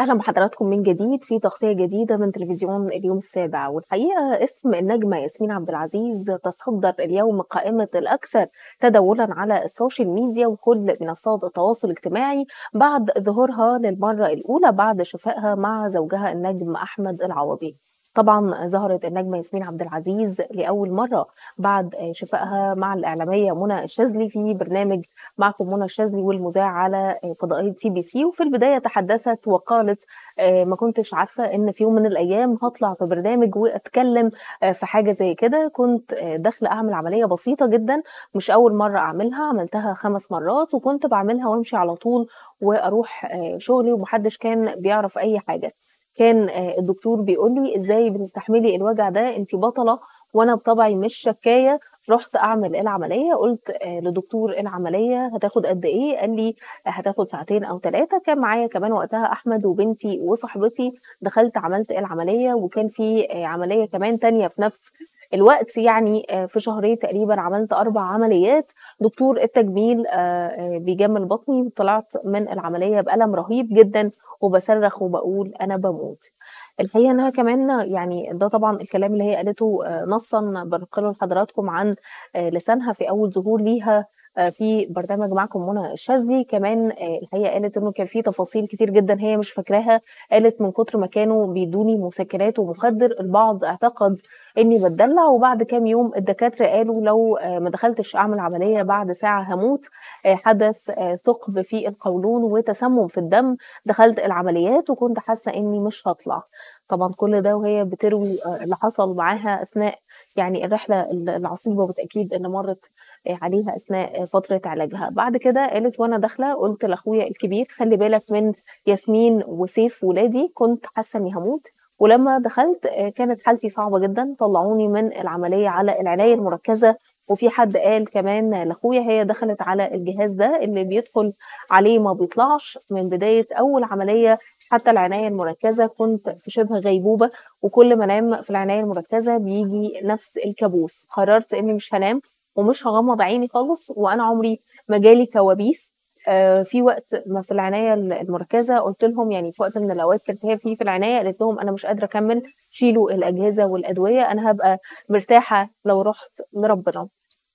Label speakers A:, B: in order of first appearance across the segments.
A: أهلا بحضراتكم من جديد في تغطية جديدة من تلفزيون اليوم السابع والحقيقة اسم النجمة ياسمين عبد العزيز تصدر اليوم قائمة الأكثر تداولا على السوشيال ميديا وكل منصات التواصل الاجتماعي بعد ظهورها للمرة الأولى بعد شفائها مع زوجها النجم أحمد العوضي طبعا ظهرت النجمة ياسمين عبد العزيز لأول مرة بعد شفائها مع الإعلامية منى الشاذلي في برنامج معكم منى الشاذلي والمذاع على فضائية سي بي سي وفي البداية تحدثت وقالت ما كنتش عارفة إن في يوم من الأيام هطلع في برنامج وأتكلم في حاجة زي كده كنت داخلة أعمل عملية بسيطة جدا مش أول مرة أعملها عملتها خمس مرات وكنت بعملها وأمشي على طول وأروح شغلي ومحدش كان بيعرف أي حاجة كان الدكتور بيقول لي ازاي بتستحملي الوجع ده انت بطله وانا بطبعي مش شكايه رحت اعمل العمليه قلت لدكتور العمليه هتاخد قد ايه قال لي هتاخد ساعتين او ثلاثه كان معايا كمان وقتها احمد وبنتي وصاحبتي دخلت عملت العمليه وكان في عمليه كمان تانية في نفس الوقت يعني في شهرين تقريبا عملت اربع عمليات دكتور التجميل بيجمل بطني طلعت من العمليه بالم رهيب جدا وبصرخ وبقول انا بموت الحقيقه انها كمان يعني ده طبعا الكلام اللي هي قالته نصا بنقله لحضراتكم عن لسانها في اول ظهور ليها في برنامج معكم منى الشاذلي كمان الحقيقه قالت انه كان في تفاصيل كتير جدا هي مش فاكراها قالت من كتر ما كانوا بيدوني مسكنات ومخدر البعض اعتقد اني بتدلع وبعد كام يوم الدكاتره قالوا لو ما دخلتش اعمل عمليه بعد ساعه هموت حدث ثقب في القولون وتسمم في الدم دخلت العمليات وكنت حاسه اني مش هطلع طبعا كل ده وهي بتروي اللي حصل معاها اثناء يعني الرحله العصيبه بالتاكيد اللي مرت عليها اثناء فتره علاجها بعد كده قالت وانا داخله قلت لاخويا الكبير خلي بالك من ياسمين وسيف ولادي كنت حاسه اني هموت ولما دخلت كانت حالتي صعبه جدا طلعوني من العمليه على العنايه المركزه وفي حد قال كمان لاخويا هي دخلت على الجهاز ده اللي بيدخل عليه ما بيطلعش من بدايه اول عمليه حتى العنايه المركزه كنت في شبه غيبوبه وكل ما انام في العنايه المركزه بيجي نفس الكابوس قررت اني مش هنام ومش هغمض عيني خالص وانا عمري ما جالي كوابيس آه في وقت ما في العنايه المركزه قلت لهم يعني في وقت من الاوقات كانت هي فيه في العنايه قالت لهم انا مش قادره اكمل شيلوا الاجهزه والادويه انا هبقى مرتاحه لو رحت لربنا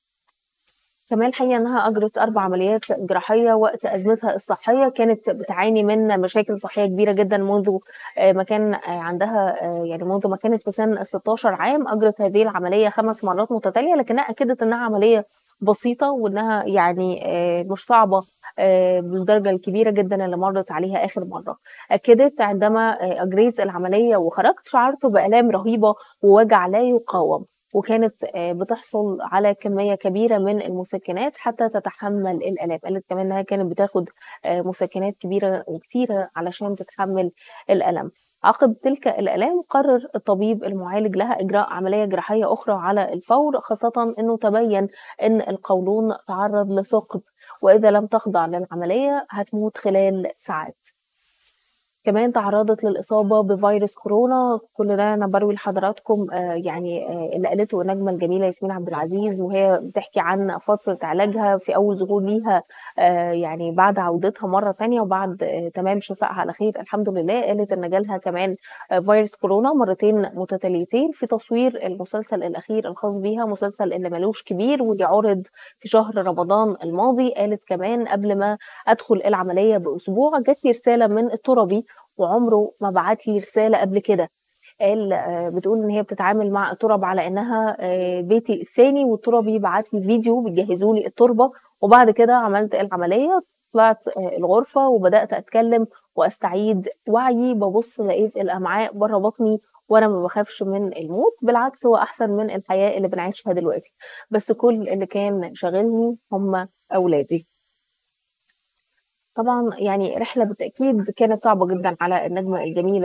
A: كمان الحقيقه انها اجرت اربع عمليات جراحيه وقت ازمتها الصحيه كانت بتعاني من مشاكل صحيه كبيره جدا منذ ما كان عندها يعني منذ ما كانت في سن 16 عام اجرت هذه العمليه خمس مرات متتاليه لكنها اكدت انها عمليه بسيطه وانها يعني مش صعبه بالدرجه الكبيره جدا اللي مرت عليها اخر مره اكدت عندما اجريت العمليه وخرجت شعرت بالام رهيبه ووجع لا يقاوم وكانت بتحصل على كميه كبيره من المسكنات حتى تتحمل الالام قالت كمان انها كانت بتاخد مسكنات كبيره وكتيره علشان تتحمل الالم عقب تلك الالام قرر الطبيب المعالج لها اجراء عمليه جراحيه اخرى على الفور خاصه انه تبين ان القولون تعرض لثقب واذا لم تخضع للعمليه هتموت خلال ساعات كمان تعرضت للإصابة بفيروس كورونا كل ده أنا بروي لحضراتكم يعني اللي قالته النجمة الجميلة ياسمين عبد العزيز وهي بتحكي عن فترة علاجها في أول ظهور ليها يعني بعد عودتها مرة تانية وبعد تمام شفائها على خير الحمد لله قالت إن جالها كمان فيروس كورونا مرتين متتاليتين في تصوير المسلسل الأخير الخاص بيها مسلسل اللي ملوش كبير واللي عرض في شهر رمضان الماضي قالت كمان قبل ما أدخل العملية بأسبوع جات لي رسالة من التربي وعمره ما بعت لي رساله قبل كده قال بتقول ان هي بتتعامل مع الترب على انها بيتي الثاني والترب بيبعت لي فيديو بيجهزوا لي التربه وبعد كده عملت العمليه طلعت الغرفه وبدات اتكلم واستعيد وعيي ببص لقيت الامعاء بره بطني وانا ما بخافش من الموت بالعكس هو احسن من الحياه اللي بنعيشها دلوقتي بس كل اللي كان شاغلني هم اولادي طبعا يعني رحله بالتاكيد كانت صعبه جدا على النجمه الجميله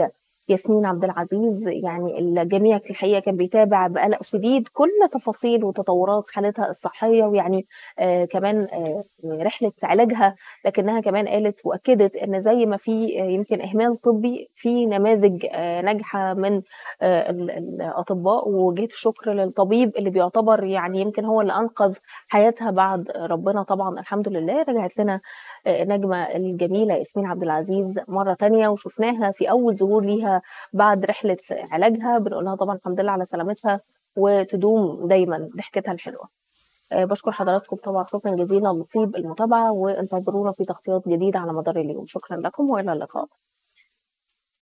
A: ياسمين عبد العزيز يعني الجميع في الحقيقة كان بيتابع بقلق شديد كل تفاصيل وتطورات حالتها الصحية ويعني آه كمان آه رحلة علاجها لكنها كمان قالت وأكدت إن زي ما في آه يمكن إهمال طبي في نماذج آه ناجحة من آه الأطباء وجهة الشكر للطبيب اللي بيعتبر يعني يمكن هو اللي أنقذ حياتها بعد ربنا طبعا الحمد لله رجعت لنا النجمة الجميلة ياسمين عبد العزيز مرة تانية وشفناها في أول ظهور ليها بعد رحلة علاجها بنقول لها طبعا الحمد لله على سلامتها وتدوم دايما ضحكتها الحلوة بشكر حضراتكم طبعا شكرا جزيلا لطيب المتابعة وانتظرونا في تغطيات جديدة على مدار اليوم شكرا لكم وإلى اللقاء